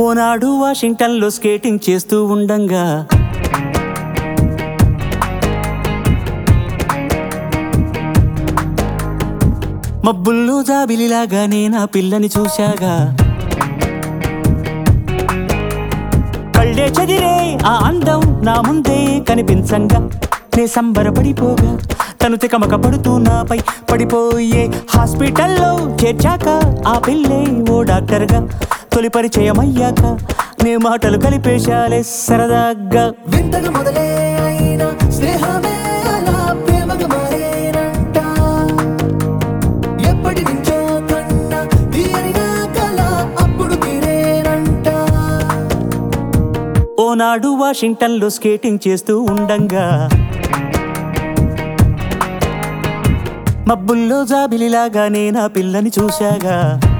ఓనాడు వాషింగ్టన్లో స్కేటింగ్ చేస్తూ ఉండంగా మబ్బుల్లో జాబిలిలాగా నేను ఆ పిల్లని చూశాగా కళ్ళే చదిరే ఆ అందం నా ముందే కనిపించంగా నే సంబరపడిపోగా తను తికమక పడుతూ నాపై పడిపోయే హాస్పిటల్లో చేర్చాక ఆ పిల్లే ఓ డాక్టర్గా తొలి పరిచయం అయ్యాక నే మాటలు కలిపేశాలే సరదాగా వింతగా మొదలే అయిన స్నేహమే అలా ప్రేమగా మారేనంట ఎప్పటి నుంచో కన్నా తీయనిగా కల అప్పుడు తీరేనంట ఓనాడు వాషింగ్టన్లో స్కేటింగ్ చేస్తూ ఉండంగా మబ్బుల్లో జాబిలిలాగా నేను ఆ పిల్లని చూశాగా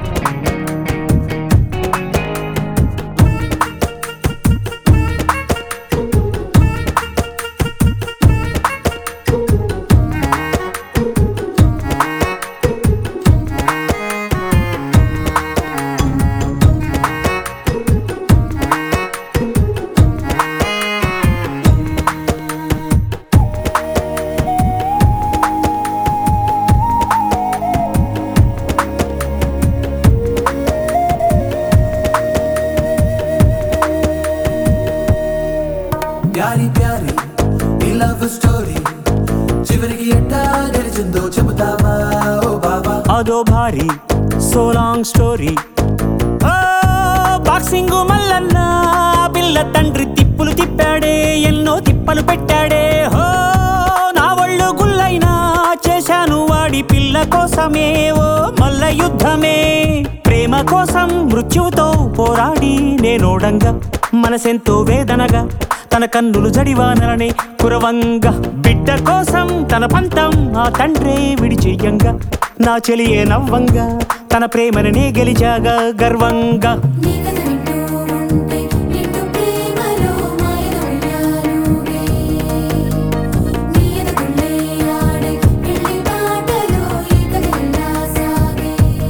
ప్యారి ప్యారి ఈ లవ్ స్టోరీ చివరికి ఎట్టా గడిచిందో చెబుతావా ఓ బాబా అదో భారీ so long story boxing Mallanna ఆ పిల్ల తండ్రి తిప్పులు తిప్పాడే ఎన్నో తిప్పలు పెట్టాడే హో నా ఒళ్ళు గుల్లైనా చేశాను వాడి పిల్ల కోసమే ఓ మల్ల యుద్ధమే ప్రేమ కోసం మృత్యువుతో పోరాడి నేనోడంగా మనసెంతో వేదనగా తన కన్నులు జడివానలనే కురవంగా బిడ్డ కోసం తన పంతం ఆ తండ్రే విడిచెయ్యంగా నా చెలియే నవ్వంగా తన ప్రేమని గెలిచాగా గర్వంగా నీ కథ వింటూ ఉంటే నిండు ప్రేమలో మాయమయ్యానుగే నీ ఎదుగుళ్ళే ఆడే పెళ్లి బాటలో ఈ కథ ఇలా సాగే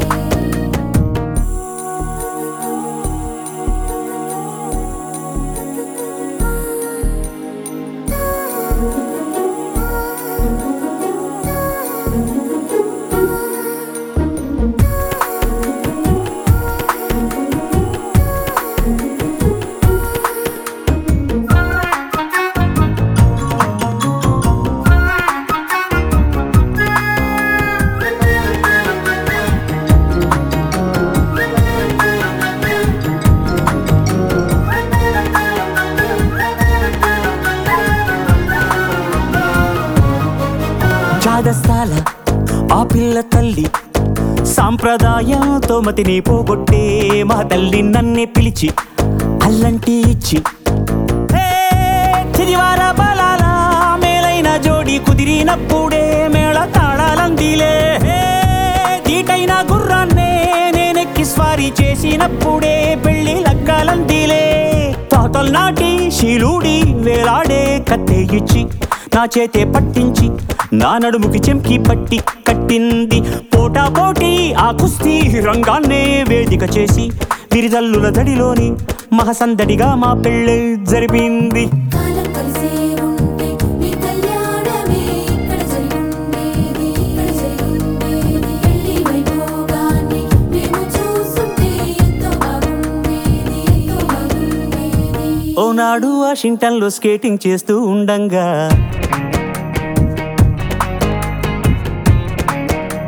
చాదస్తాల ఆ పిల్ల తల్లి సాంప్రదాయంతో మతిని పోగొట్టే మా తల్లి నన్నే పిలిచి అల్లంటి ఇచ్చి హే, చిరివార బలాల మేలైన జోడి కుదిరినప్పుడే మేళ తాళాలందిలే హే, దీటైన గుర్రాన్నే నేనెక్కి స్వారీ చేసినప్పుడే పెళ్లి లగ్గాలందిలే తాతల్ నాటి శీలుడి వేలాడే కత్తే ఇచ్చి నా చేతే పట్టించి నా నడుముకి చెంకి పట్టి కట్టింది పోటా పోటీ ఆ కుస్తీ రంగాన్నే వేదిక చేసి విరిజల్లుల దడిలోని మహసందడిగా మా పెళ్ళి జరిపింది కాలం కలిసే ఉంటే నీ కళ్యాణమే ఇక్కడ జరిగుండేది ఇక్కడ జరిగుండేది పెళ్లి వైభోగాన్ని మేము చూస్తుంటే ఎంతో బాగుండేది ఎంతో బాగుండేది ఓనాడు వాషింగ్టన్లో స్కేటింగ్ చేస్తూ ఉండంగా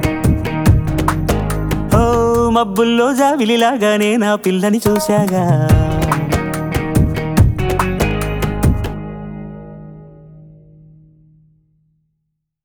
ఓ మబ్బుల్లో జావిలిలాగానే నా పిల్లని చూశాగా